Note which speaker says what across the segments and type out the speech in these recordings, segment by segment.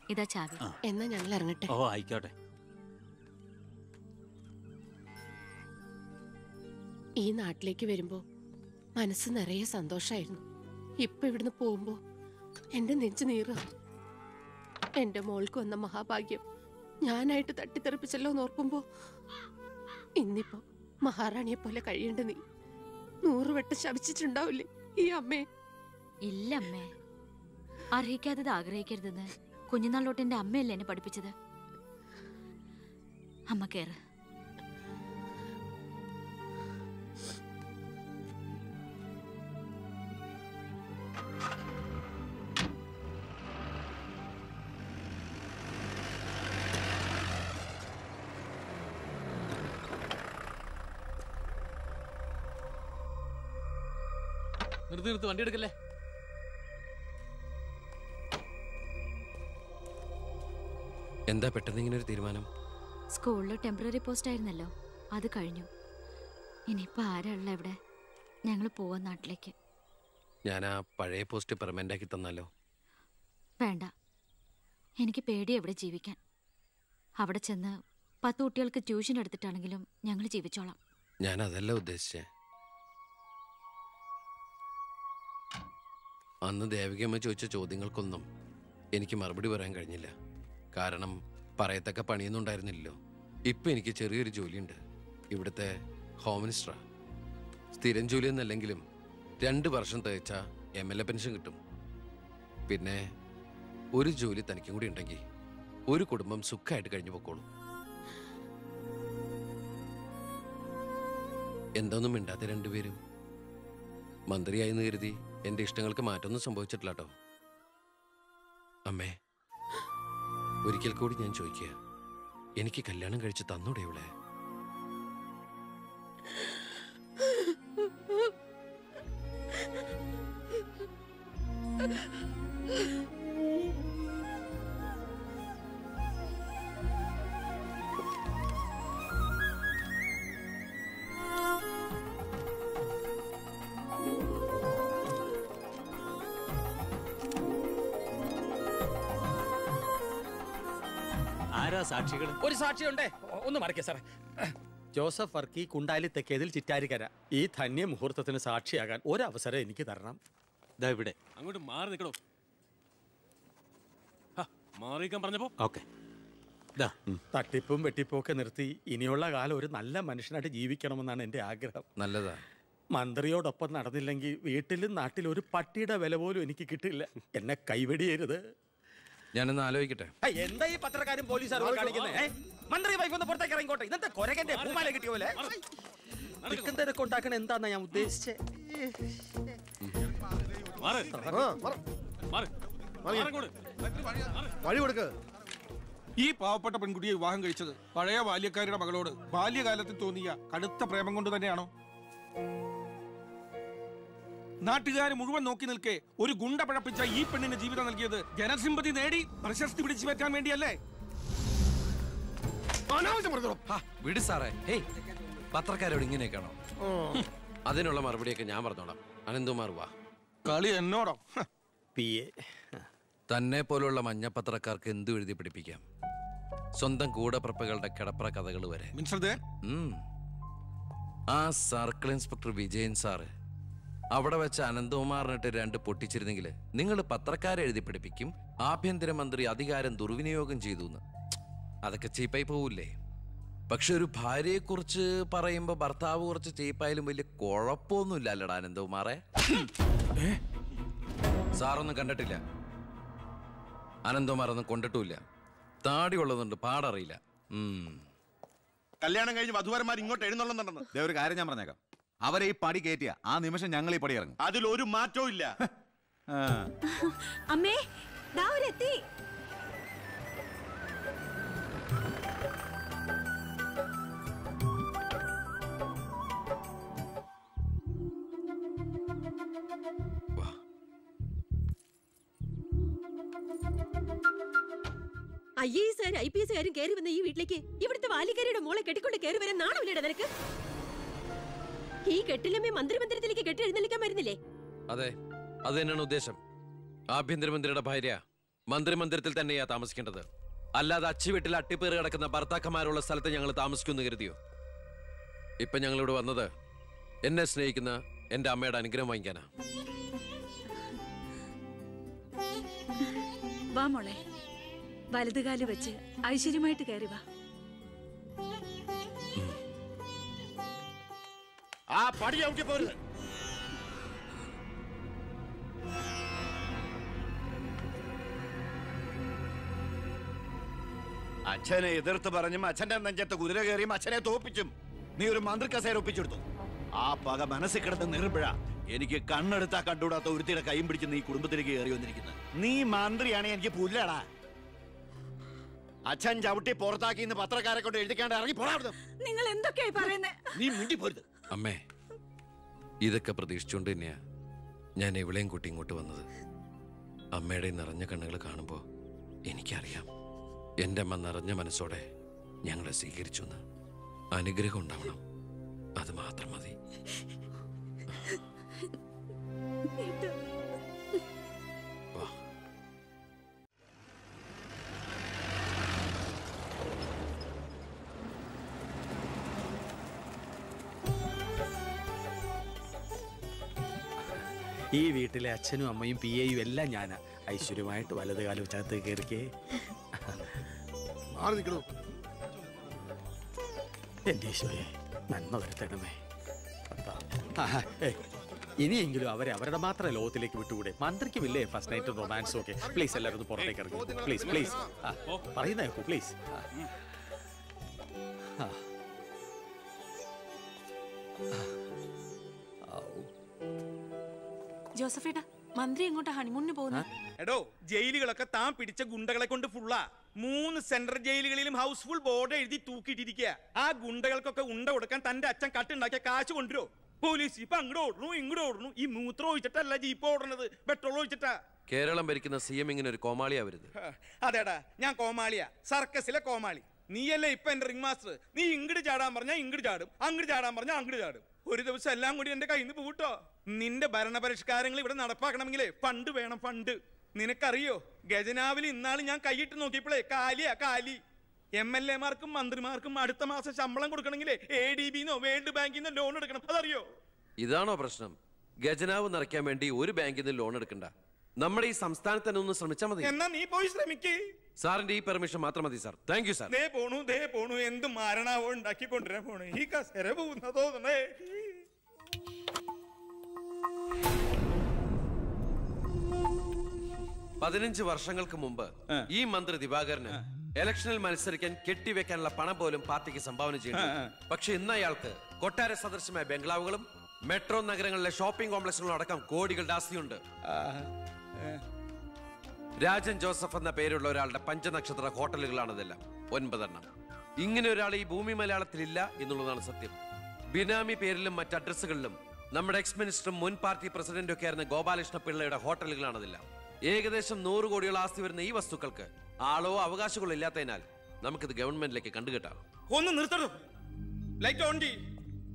Speaker 1: ഇതാ ചാവി
Speaker 2: എന്നാ ഞങ്ങൾ ഇറങ്ങട്ടെ
Speaker 3: ഓ ആയിക്കോട്ടെ
Speaker 2: ഈ നാട്ടിലേക്ക് വരുമ്പോ മനസ്സ് നിറയെ സന്തോഷായിരുന്നു ഇപ്പൊ ഇവിടുന്ന് പോകുമ്പോ എന്റെ നെഞ്ചു നീറ എന്റെ മോൾക്ക് വന്ന മഹാഭാഗ്യം ഞാനായിട്ട് തട്ടിത്തെറിപ്പിച്ചല്ലോ എന്നോർക്കുമ്പോ ഇന്നിപ്പോ മഹാറാണിയെ പോലെ കഴിയേണ്ട നീ നൂറുവട്ടം ശപിച്ചിട്ടുണ്ടാവില്ലേ ഈ അമ്മയെ
Speaker 1: ഇല്ല അമ്മേ അർഹിക്കാത്തത് ആഗ്രഹിക്കരുതെന്ന് കുഞ്ഞുനാളോട്ട് എന്റെ അമ്മയല്ലേ എന്നെ പഠിപ്പിച്ചത് അമ്മ കേറ്
Speaker 4: നിർത്തി നിർത്തി വണ്ടി എടുക്കല്ലേ
Speaker 5: എന്താ പെട്ടെന്ന് ഇങ്ങനെ ഒരു തീരുമാനം
Speaker 1: സ്കൂളിൽ ടെമ്പററി പോസ്റ്റ് ആയിരുന്നല്ലോ അത് കഴിഞ്ഞു ഇനിയിപ്പോ ആരാ ഉള്ള ഇവിടെ ഞങ്ങൾ പോവാൻ നാട്ടിലേക്ക്
Speaker 5: ഞാൻ ആ പഴയ പോസ്റ്റ് പെർമനന്റ് ആക്കി തന്നാലോ
Speaker 1: വേണ്ട എനിക്ക് പേടി എവിടെ ജീവിക്കാൻ അവിടെ ചെന്ന് പത്ത് കുട്ടികൾക്ക് ട്യൂഷൻ എടുത്തിട്ടാണെങ്കിലും ഞങ്ങൾ ജീവിച്ചോളാം
Speaker 5: ഞാൻ അതല്ല ഉദ്ദേശിച്ചേ അന്ന് ദേവികമ്മ ചോദിച്ച ചോദ്യങ്ങൾക്കൊന്നും എനിക്ക് മറുപടി പറയാൻ കഴിഞ്ഞില്ല കാരണം പറയത്തക്ക പണിയൊന്നും ഉണ്ടായിരുന്നില്ലല്ലോ ഇപ്പൊ എനിക്ക് ചെറിയൊരു ജോലിയുണ്ട് ഇവിടുത്തെ ഹോം മിനിസ്റ്ററാ സ്ഥിരം ജോലി എന്നല്ലെങ്കിലും രണ്ട് വർഷം തികച്ച എം എൽ എ പെൻഷൻ കിട്ടും പിന്നെ ഒരു ജോലി തനിക്കും കൂടി ഉണ്ടെങ്കിൽ ഒരു കുടുംബം സുഖമായിട്ട് കഴിഞ്ഞു പൊക്കോളും എന്തൊന്നും മിണ്ടാത്ത രണ്ടുപേരും മന്ത്രിയായെന്ന് കരുതി എന്റെ ഇഷ്ടങ്ങൾക്ക് മാറ്റമൊന്നും സംഭവിച്ചിട്ടില്ല കേട്ടോ അമ്മേ ഒരിക്കൽ കൂടി ഞാൻ ചോദിക്കുക എനിക്ക് കല്യാണം കഴിച്ച് തന്നൂടെ ഇവളെ
Speaker 3: ആരാ സാക്ഷികൾ
Speaker 6: ഒരു സാക്ഷിയുണ്ടേ ഒ- ഒന്ന് മറക്കേ സാറേ ജോസഫ് വർക്കി കുണ്ടാലി തെക്കേതിൽ ചിറ്റാരിക്കര ഈ ധന്യ മുഹൂർത്തത്തിന് സാക്ഷിയാകാൻ ഒരവസരം എനിക്ക് തരണം
Speaker 3: ഇതാ ഇവിടെ
Speaker 4: അങ്ങോട്ട് മാറി നിൽക്കണോ മാറിയിക്കാൻ പറഞ്ഞപ്പോ
Speaker 6: ഓക്കെ തട്ടിപ്പും വെട്ടിപ്പും ഒക്കെ നിർത്തി ഇനിയുള്ള കാലം ഒരു നല്ല മനുഷ്യനായിട്ട് ജീവിക്കണമെന്നാണ് എൻ്റെ ആഗ്രഹം
Speaker 5: നല്ലതാ
Speaker 6: മന്ത്രിയോടൊപ്പം നടന്നില്ലെങ്കിൽ വീട്ടിലും നാട്ടിലും ഒരു പട്ടിയുടെ വില പോലും എനിക്ക് കിട്ടില്ല എന്നെ കൈവെടിയരുത്
Speaker 5: ഞാനൊന്ന് ആലോചിക്കട്ടെ
Speaker 6: ഏയ്, എന്താ ഈ പത്രക്കാരും പോലീസുകാരും കാണിക്കുന്നത് ഏ? മന്ത്രി വൈഫ് ഒന്ന് പുറത്തേക്ക് ഇറങ്ങിക്കോട്ടെ ഇന്നത്തെ കൊരകന്റെ പൂമാല കിട്ടിയ പോലെ ചിക്കൻ തിരക്ക് ഉണ്ടാക്കണ എന്താന്നാ ഞാൻ ഉദ്ദേശിച്ചേ
Speaker 4: മാറ് മാറ് മാറങ്ങോട്ട്.
Speaker 7: വഴി കൊടുക്ക്
Speaker 8: ഈ പാവപ്പെട്ട പെൺകുട്ടിയെ വിവാഹം കഴിച്ചത് പഴയ ബാല്യക്കാരുടെ മകളോട് ബാല്യകാലത്തിൽ തോന്നിയ കടുത്ത പ്രേമം കൊണ്ട് തന്നെയാണോ നാട്ടുകാർ മുഴുവൻ നോക്കി നിൽക്കെ ഒരു ഗുണ്ട പഴപ്പിച്ച ഈ പെണ്ണിന് ജീവിതം നൽകിയത് ജനസിമ്പതി നേടി പ്രശസ്തി പിടിച്ചു പറ്റാൻ വേണ്ടിയല്ലേ
Speaker 5: ഹാ, വിട് സാറേ ഹേയ് പത്രക്കാരോട് ഇങ്ങനെയൊക്കെയാണോ അതിനുള്ള മറുപടിയൊക്കെ ഞാൻ പറഞ്ഞോളാം അനന്തുമാർ വാ
Speaker 8: കളി എന്നോടോ ഹ.
Speaker 6: പി എ
Speaker 5: തന്നെ പോലുള്ള മഞ്ഞപ്പത്രക്കാർക്ക് എന്തു എഴുതി പിടിപ്പിക്കാം സ്വന്തം കൂടപ്പിറപ്പുകളുടെ കിടപ്പറ കഥകൾ വരെ
Speaker 8: മിനിസ്റ്റർ ദേ
Speaker 5: ഉം. ആ സർക്കിൾ ഇൻസ്പെക്ടർ വിജയൻ സാറ് അവിടെ വെച്ച് അനന്തകുമാറിനിട്ട് രണ്ട് പൊട്ടിച്ചിരുന്നെങ്കിൽ നിങ്ങൾ പത്രക്കാരെ എഴുതി പിടിപ്പിക്കും ആഭ്യന്തരമന്ത്രി അധികാരം ദുർവിനിയോഗം ചെയ്തു എന്ന് അതൊക്കെ ചീപ്പായി പോവില്ലേ പക്ഷെ ഒരു ഭാര്യയെക്കുറിച്ച് പറയുമ്പോൾ ഭർത്താവ് കുറച്ച് ചീപ്പായാലും വലിയ കുഴപ്പമൊന്നുമില്ല അല്ലടാ അനന്തകുമാറെ സാറൊന്നും കണ്ടിട്ടില്ല അനന്തകുമാറൊന്നും കൊണ്ടിട്ടുമില്ല താടി ഉള്ളതുകൊണ്ട് പാടറിയില്ല ഉം
Speaker 7: കല്യാണം കഴിഞ്ഞ് വധുവരന്മാർ ഇങ്ങോട്ട് എഴുന്നള്ളുന്നുണ്ടെന്ന്
Speaker 9: ദേ ഒരു കാര്യം ഞാൻ പറഞ്ഞേക്കാം അവരെ ഈ പടി കയറ്റിയ ആ നിമിഷം ഞങ്ങൾ ഈ പടി ഇറങ്ങും
Speaker 7: അതിൽ ഒരു മാറ്റവും ഇല്ല
Speaker 9: ആ.
Speaker 10: അമ്മേ ദാ അവരെത്തി ഐ എസ് ആരും ഐ പി എസ് കാരും കയറി വന്ന ഈ വീട്ടിലേക്ക് ഇവിടുത്തെ വാലിക്കാരിയുടെ മോളെ കെട്ടിക്കൊണ്ട് കയറി വരാൻ നാണമില്ലേടാ നിനക്ക് ഈ കെട്ടിലമ്മേ മന്ത്രിമന്ദിരത്തിലേക്ക് കെട്ടി എഴുന്നള്ളിക്കാൻ വരുന്നില്ലേ
Speaker 5: അതെ അത് തന്നെയാണ് ഉദ്ദേശം ആഭ്യന്തരമന്ത്രിയുടെ ഭാര്യ മന്ത്രിമന്ദിരത്തിൽ തന്നെയാ താമസിക്കേണ്ടത് അല്ലാതെ അച്ചി വീട്ടിൽ അട്ടിപ്പേറ് കിടക്കുന്ന ഭർത്താക്കന്മാരുള്ള സ്ഥലത്ത് ഞങ്ങൾ താമസിക്കുമെന്ന് കരുതിയോ ഇപ്പൊ ഞങ്ങളിവിടെ വന്നത് എന്നെ സ്നേഹിക്കുന്ന എന്റെ അമ്മയുടെ അനുഗ്രഹം വാങ്ങിക്കാനാ
Speaker 11: വാ മോളെ വലതുകാല് വെച്ച് ഐശ്വര്യമായിട്ട് കയറി വാ
Speaker 7: ആ പടി ചവിട്ടി പോരുത് അച്ഛനെ എതിർത്ത് പറഞ്ഞും അച്ഛന്റെ നെഞ്ചത്ത് കുതിര കയറിയും അച്ഛനെ തോപ്പിച്ചും നീ ഒരു മന്ത്രി കസേര ഒപ്പിച്ചെടുത്തു ആ പക മനസ്സിൽ കിടന്ന് നീറുമ്പോഴാ എനിക്ക് കണ്ണെടുത്താ കണ്ടുകൂടാത്ത ഒരുത്തിയുടെ കൈയും പിടിച്ച് നീ കുടുംബത്തിലേക്ക് കയറി വന്നിരിക്കുന്നത് നീ മന്ത്രിയാണ് എനിക്ക് പുല്ലടാ അച്ഛൻ ചവിട്ടി പുറത്താക്കി ഇന്ന് പത്രക്കാരെ കൊണ്ട് എഴുതിക്കാണ്ട് ഇറങ്ങി പോടാ അവിടുന്ന്.
Speaker 11: നിങ്ങൾ എന്തൊക്കെയായി പറയുന്നേ
Speaker 7: നീ മിണ്ടി പോരുത്
Speaker 5: അമ്മേ ഇതൊക്കെ പ്രതീക്ഷിച്ചുകൊണ്ട് തന്നെയാ ഞാൻ എവിടെയും കൂട്ടി ഇങ്ങോട്ട് വന്നത് അമ്മയുടെ ഈ നിറഞ്ഞ കണ്ണുകൾ കാണുമ്പോൾ എനിക്കറിയാം എൻ്റെ അമ്മ നിറഞ്ഞ മനസ്സോടെ ഞങ്ങളെ സ്വീകരിച്ചു എന്ന് അനുഗ്രഹം ഉണ്ടാവണം അത് മാത്രം മതി വാ
Speaker 12: ഈ വീട്ടിലെ അച്ഛനും അമ്മയും പി എയും എല്ലാം ഞാനാ ഐശ്വര്യമായിട്ട് വലത് കാലം വെച്ചകത്ത് കയറിക്കേ
Speaker 13: മാറി നിൽക്കണോ
Speaker 12: എന്റെ ഈശോയെ നന്മ വരുത്തണമേ ആഹാ, ഏയ്, ഇനിയെങ്കിലും അവരെ അവരുടെ മാത്രം ലോകത്തിലേക്ക് വിട്ടുകൂടെ മന്ത്രിക്കുമില്ലേ ഫസ്റ്റ് നൈറ്റ് റൊമാൻസും ഒക്കെ പ്ലീസ് എല്ലാവരും ഒന്ന് പുറത്തേക്ക് ഇറങ്ങി പ്ലീസ് പ്ലീസ് പറയുന്ന കേൾക്കൂ പ്ലീസ്
Speaker 14: ജോസഫേട്ടാ മന്ത്രി എങ്ങോട്ടാ ഹണിമൂണിന് പോകുന്നത്
Speaker 8: എടോ ജയിലുകളൊക്കെ താൻ പിടിച്ച ഗുണ്ടകളെ കൊണ്ട് ഫുള്ളാ മൂന്ന് സെൻട്രൽ ജയിലുകളിലും ഹൗസ്ഫുൾ ബോർഡ് എഴുതി തൂക്കിയിട്ടിരിക്കുക ആ ഗുണ്ടകൾക്കൊക്കെ ഉണ്ട കൊടുക്കാൻ തന്റെ അച്ഛൻ കട്ടുണ്ടാക്കിയ കാശ് കൊണ്ടുവരോ പോലീസ് ഇപ്പൊ അങ്ങോട്ട് ഓടണു ഇങ്ങോട്ട് ഓടണു ഈ മൂത്രം ഒഴിച്ചിട്ടല്ല ജീപ്പ് ഓടണത് പെട്രോൾ ഒഴിച്ചിട്ടാ
Speaker 5: കേരളം ഭരിക്കുന്ന സി എം ഇങ്ങനെ ഒരു കോമാളിയാവരുത്
Speaker 8: ഹ, അതേടാ ഞാൻ കോമാളിയാ സർക്കസിലെ കോമാളി നീയല്ലേ ഇപ്പൊ എന്റെ റിംഗ് മാസ്റ്റർ നീ ഇങ്ങോട്ട് ചാടാൻ പറഞ്ഞാ ഇങ്ങോട്ട് ചാടും അങ്ങോട്ട് ചാടാൻ പറഞ്ഞാ അങ്ങോട്ട് ചാടും ഒരു ദിവസം എല്ലാം കൂടി എന്റെ കയ്യിൽ നിന്ന് പോട്ടോ നിന്റെ ഭരണപരിഷ്കാരങ്ങൾ ഇവിടെ നടപ്പാക്കണമെങ്കിലേ ഫണ്ട് വേണം ഫണ്ട് നിനക്കറിയോ ഗജനാവിൽ ഇന്നാള് ഞാൻ കൈയിട്ട് നോക്കിയപ്പോഴേ കാലിയാ കാലി എം എൽ എമാർക്കും മന്ത്രിമാർക്കും അടുത്ത മാസം ശമ്പളം കൊടുക്കണമെങ്കിലേ എ ഡി ബിന്നോ വേൾഡ് ബാങ്കിന്നോ ലോൺ എടുക്കണം അതറിയോ
Speaker 5: ഇതാണോ പ്രശ്നം ഖജനാവ് നിറയ്ക്കാൻ വേണ്ടി ഒരു ബാങ്കിൽ നിന്ന് ലോൺ എടുക്കണ്ട നമ്മുടെ ഈ സംസ്ഥാനത്ത് തന്നെ ഒന്ന് ശ്രമിച്ചാൽ മതി
Speaker 8: എന്നാ നീ പോയി ശ്രമിക്കേ
Speaker 5: സാറിന്റെ ഈ പെർമിഷൻ മാത്രം മതി സാർ താങ്ക് യു സാർ
Speaker 8: ദേ പോണു ദേ പോണു എന്ത് മാരണാവോ ഉണ്ടാക്കി കൊണ്ടുവരാൻ പോണു ഈ കസേര പോകുന്ന തോന്നണേ
Speaker 5: പതിനഞ്ച് വർഷങ്ങൾക്ക് മുമ്പ് ഈ മന്ത്രി ദിവാകരന് ഇലക്ഷനിൽ മത്സരിക്കാൻ കെട്ടിവെക്കാനുള്ള പണം പോലും പാർട്ടിക്ക് സംഭാവന ചെയ്യുന്നു പക്ഷെ ഇന്ന് അയാൾക്ക് കൊട്ടാര സദൃശമായ ബംഗ്ലാവുകളും മെട്രോ നഗരങ്ങളിലെ ഷോപ്പിംഗ് കോംപ്ലക്സുകളും അടക്കം കോടികളുടെ ആസ്തിയുണ്ട് രാജൻ ജോസഫ് എന്ന പേരുള്ള ഒരാളുടെ പഞ്ചനക്ഷത്ര ഹോട്ടലുകളാണിതെല്ലാം ഒൻപതെണ്ണം ഇങ്ങനെ ഒരാൾ ഈ ഭൂമി മലയാളത്തിലില്ല എന്നുള്ളതാണ് സത്യം ബിനാമി പേരിലും മറ്റ് അഡ്രസ്സുകളിലും നമ്മുടെ എക്സ് മിനിസ്റ്ററും മുൻ പാർട്ടി പ്രസിഡന്റും ഒക്കെ ആയിരുന്ന ഗോപാലകൃഷ്ണ പിള്ളയുടെ ഹോട്ടലുകളാണിതെല്ലാം ഏകദേശം നൂറ് കോടിയോളം ആസ്തി വരുന്ന ഈ വസ്തുക്കൾക്ക് ആളോ അവകാശങ്ങളോ ഇല്ലാത്തതിനാൽ നമുക്കിത് ഗവൺമെന്റിലേക്ക് കണ്ടുകെട്ടാം
Speaker 8: ഒന്ന് നിർത്തണോ ലൈറ്റ് ഓൺ ചെയ്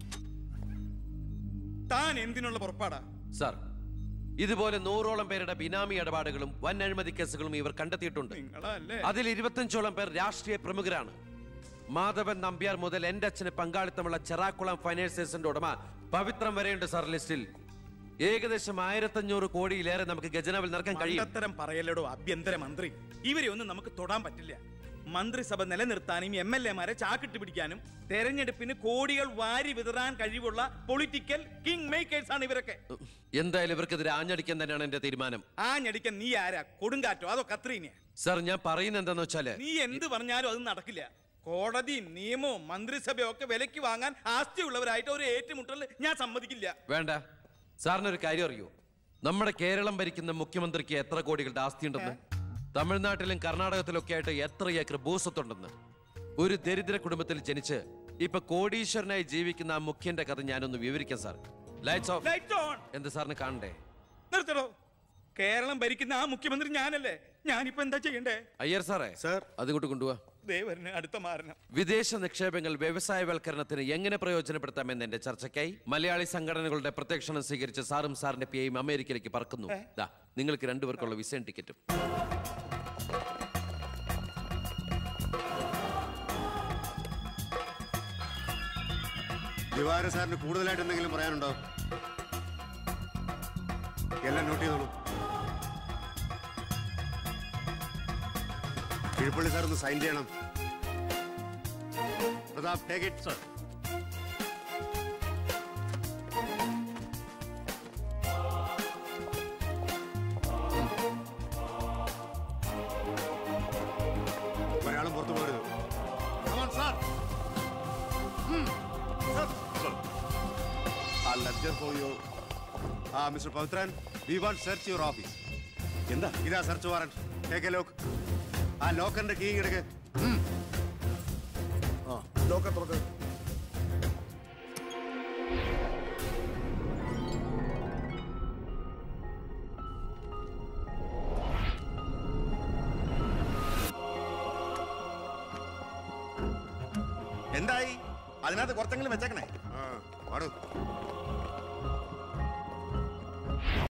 Speaker 8: താൻ എന്തിനുള്ള പുറപ്പാടാ
Speaker 5: സാർ ഇതുപോലെ നൂറോളം പേരുടെ ബിനാമി ഇടപാടുകളും വൻ അഴിമതി കേസുകളും ഇവർ കണ്ടെത്തിയിട്ടുണ്ട്
Speaker 8: നിങ്ങളല്ലേ
Speaker 5: അതിൽ ഇരുപത്തഞ്ചോളം പേർ രാഷ്ട്രീയ പ്രമുഖരാണ് മാധവൻ നമ്പ്യാർ മുതൽ എന്റെ അച്ഛന് പങ്കാളിത്തമുള്ള ചെറാക്കുളം ഫൈനാൻസേഴ്സിന്റെ ഉടമ പവിത്രം വരെയുണ്ട് സാർ ലിസ്റ്റിൽ ഏകദേശം ആയിരത്തഞ്ഞൂറ് കോടിയിലേറെ നമുക്ക് ഖജനാവിൽ നിറക്കാൻ കഴിയും
Speaker 8: മണ്ടത്തരം പറയല്ലടോ ആഭ്യന്തര മന്ത്രി ഇവരെ ഒന്നും നമുക്ക് തൊടാൻ പറ്റില്ല മന്ത്രിസഭ നിലനിർത്താനും എം എൽ എമാരെ ചാക്കിട്ട് പിടിക്കാനും തെരഞ്ഞെടുപ്പിന് കോടികൾ വാരി വിതറാൻ കഴിവുള്ള പൊളിറ്റിക്കൽ കിങ് മേക്കേഴ്സ് ആണ് ഇവരൊക്കെ
Speaker 5: എന്തായാലും ഇവർക്കെതിരെ ആഞ്ഞടിക്കാൻ തന്നെയാണ് എന്റെ തീരുമാനം
Speaker 8: ആ ഞടിക്കാൻ നീ ആരാ കൊടുങ്കാറ്റോ അതോ കത്രീനയാ
Speaker 5: സാർ ഞാൻ പറയുന്നത് എന്താന്ന് വെച്ചാല്
Speaker 8: നീ എന്ത് പറഞ്ഞാലും അത് നടക്കില്ല കോടതിയും നിയമവും മന്ത്രിസഭയും ഒക്കെ വിലക്ക് വാങ്ങാൻ ആസ്തിയുള്ളവരായിട്ട് ഒരു ഏറ്റുമുട്ടൽ ഞാൻ സമ്മതിക്കില്ല
Speaker 5: വേണ്ട സാറിനൊരു കാര്യം അറിയോ നമ്മുടെ കേരളം ഭരിക്കുന്ന മുഖ്യമന്ത്രിക്ക് എത്ര കോടികളുടെ ആസ്തിയുണ്ടെന്ന് തമിഴ്നാട്ടിലും കർണാടകത്തിലും ഒക്കെ ആയിട്ട് എത്ര ഏക്കർ ഭൂസ്വത്തുണ്ടെന്ന് ഒരു ദരിദ്ര കുടുംബത്തിൽ ജനിച്ച് ഇപ്പൊ കോടീശ്വരനായി ജീവിക്കുന്ന ആ മുഖ്യന്റെ കഥ ഞാനൊന്ന് വിവരിക്കാം sir lights off
Speaker 8: light on
Speaker 5: എന്ത് സാറിന് കാണണ്ടേ
Speaker 8: നിർത്തടോ കേരളം ഭരിക്കുന്ന ആ മുഖ്യമന്ത്രി ഞാനല്ലേ ഞാനിപ്പോ എന്താ ചെയ്യണ്ടേ
Speaker 5: അയ്യർ സാറേ സാർ അതുകൊണ്ട് കൊണ്ടുപോവാ
Speaker 8: ദേവരന് അടുത്ത മാരണം
Speaker 5: വിദേശ നിക്ഷേപങ്ങൾ വ്യവസായവൽക്കരണത്തിന് എങ്ങനെ പ്രയോജനപ്പെടുത്താമെന്ന് എന്റെ ചർച്ചയ്ക്കായി മലയാളി സംഘടനകളുടെ പ്രത്യക്ഷണം സ്വീകരിച്ച് സാറും സാറിന്റെ പിയും അമേരിക്കയിലേക്ക് പറക്കുന്നു ദാ നിങ്ങൾക്ക് രണ്ടുപേർക്കുള്ള വിസയും ടിക്കറ്റും
Speaker 13: ദിവാര സാറിന് കൂടുതലായിട്ട് എന്തെങ്കിലും പറയാനുണ്ടോ എല്ലാം നോട്ട് ചെയ്തോളൂ കിഴപ്പള്ളി സാർ ഒന്ന് സൈൻ ചെയ്യണം പ്രതാപ് ടേക്ക് ഇറ്റ് സർ ഒരാളും പുറത്തു പോകരുത് സാർ ആ ലെഡ്ജർ ഫോർ യു ആ mister Pavithran we want search your office എന്താ ഇതാ search warrant take a look ആ ലോക്കറിന്റെ കീ എടുക്ക്
Speaker 15: ലോക്കർ തുറക്ക്
Speaker 9: എന്തായി അതിനകത്ത് കുറച്ചെങ്കിലും വെച്ചേക്കണേ
Speaker 13: പാടൂ